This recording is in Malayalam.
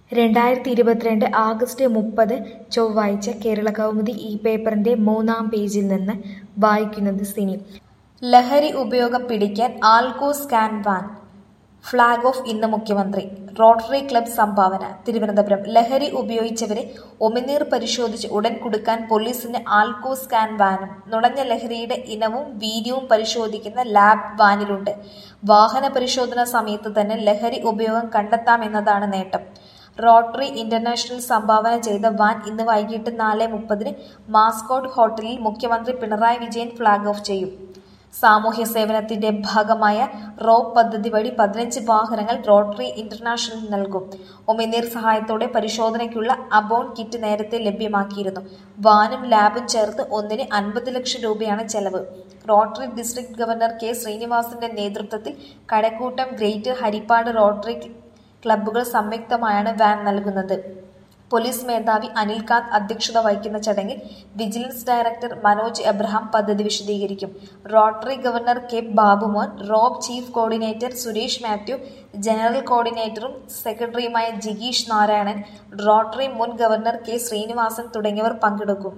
രണ്ടായിരത്തി ഇരുപത്തിരണ്ട് ആഗസ്റ്റ് മുപ്പത് ചൊവ്വാഴ്ച കേരളകൗമുദി ഈ പേപ്പറിന്റെ മൂന്നാം പേജിൽ നിന്ന് വായിക്കുന്നത് സിനി ലഹരി ഉപയോഗം പിടിക്കാൻ alco scan van flag off ഇന്ന് മുഖ്യമന്ത്രി റോട്ടറി ക്ലബ് സംഭാവന തിരുവനന്തപുരം ലഹരി ഉപയോഗിച്ചവരെ ഉമിനീർ പരിശോധിച്ച് ഉടൻ കൊടുക്കാൻ പോലീസിന് ആൽക്കോ സ്കാൻ വാനും നുണഞ്ഞ ലഹരിയുടെ ഇനവും വീര്യവും പരിശോധിക്കുന്ന ലാബ് വാനിലുണ്ട് വാഹന പരിശോധന സമയത്ത് തന്നെ ലഹരി ഉപയോഗം കണ്ടെത്താമെന്നതാണ് നേട്ടം റോട്ടറി ഇന്റർനാഷണൽ സംഭാവന ചെയ്ത വാൻ ഇന്ന് വൈകിട്ട് നാല് മുപ്പതിന് മാസ്കോട്ട് ഹോട്ടലിൽ മുഖ്യമന്ത്രി പിണറായി വിജയൻ ഫ്ളാഗ് ഓഫ് ചെയ്യും സാമൂഹ്യ സേവനത്തിന്റെ ഭാഗമായ റോപ്പ് പദ്ധതി വഴി പതിനഞ്ച് വാഹനങ്ങൾ റോട്ടറി ഇന്റർനാഷണൽ നൽകും ഉമിനീർ സഹായത്തോടെ പരിശോധനയ്ക്കുള്ള അബോൺ കിറ്റ് നേരത്തെ ലഭ്യമാക്കിയിരുന്നു വാനും ലാബും ചേർത്ത് ഒന്നിന് അൻപത് ലക്ഷം രൂപയാണ് ചെലവ് റോട്ടറി ഡിസ്ട്രിക്ട് ഗവർണർ കെ ശ്രീനിവാസന്റെ നേതൃത്വത്തിൽ കഴക്കൂട്ടം ഗ്രേറ്റർ ഹരിപ്പാട് റോട്ടറി ക്ലബ്ബുകൾ സംയുക്തമായാണ് വാൻ നൽകുന്നത് പോലീസ് മേധാവി അനിൽകാന്ത് അധ്യക്ഷത വഹിക്കുന്ന ചടങ്ങിൽ വിജിലൻസ് ഡയറക്ടർ മനോജ് എബ്രഹാം പദ്ധതി വിശദീകരിക്കും റോട്ടറി ഗവർണർ കെ ബാബുമോൻ റോബ് chief coordinator Suresh Mathew general കോർഡിനേറ്ററും സെക്രട്ടറിയുമായ ജിഗീഷ് നാരായണൻ റോട്ടറി മുൻ ഗവർണർ കെ ശ്രീനിവാസൻ തുടങ്ങിയവർ പങ്കെടുക്കും